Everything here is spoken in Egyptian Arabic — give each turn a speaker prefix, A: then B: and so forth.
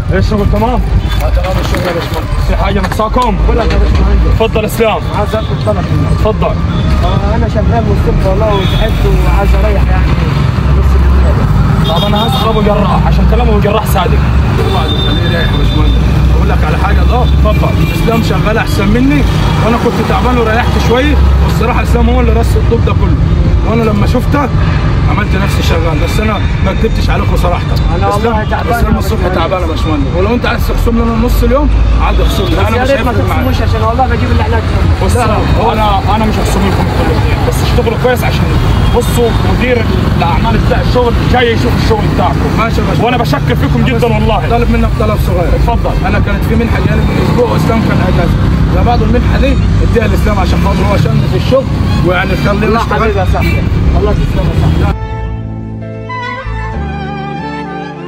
A: ايه الشغل تمام؟
B: تمام الشغل يا باشمهندس
A: في حاجه ناقصاكم؟
C: بقول لك يا باشمهندس
A: اتفضل اسلام
C: عايز اطلب طلب منك
A: اتفضل
C: آه، انا شغال والصبح والله وتعبت وعايز اريح يعني نص الليل
A: طب انا هسال ابو جراح عشان كلام ابو جراح صادق
B: بعد خليه يريح يا باشمهندس اقول لك على حاجه اه اتفضل اسلام شغال احسن مني وانا كنت تعبان وريحت شويه والصراحه اسلام هو اللي رص الطوب ده كله وانا لما شفته عملت نفسي شغال بس انا ما كدبتش عليكم صراحه
C: أنا والله
B: اسلام
C: تعبان
B: اسلام
C: يا
B: الصبح
C: باشمهندس.
B: تعبان يا باشمهندس ولو انت عايز تخصم لي انا نص اليوم عاد اخصم لي
C: بس
B: انا
C: يا
B: مش
C: ريت ما
B: هيفرق معايا
C: تقسموش عشان والله بجيب العلاج منه.
A: بص هو انا انا مش هخصم لكم كلكم بس اشتغلوا كويس عشان بصوا مدير الاعمال بتاع الشغل جاي يشوف الشغل بتاعكم
B: ماشي يا باشمهندس
A: وانا بشكر فيكم جدا والله
B: طالب منك طلب صغير
A: اتفضل
B: انا كانت في منحه جالي من اسبوع واسلام كان اجازه فبعد المنحه دي اديها لاسلام عشان خاطر هو شن في الشغل ويعني خليه
C: والله
B: يشتغل
C: حبيبي يا صاحبي والله تسلم يا صاحبي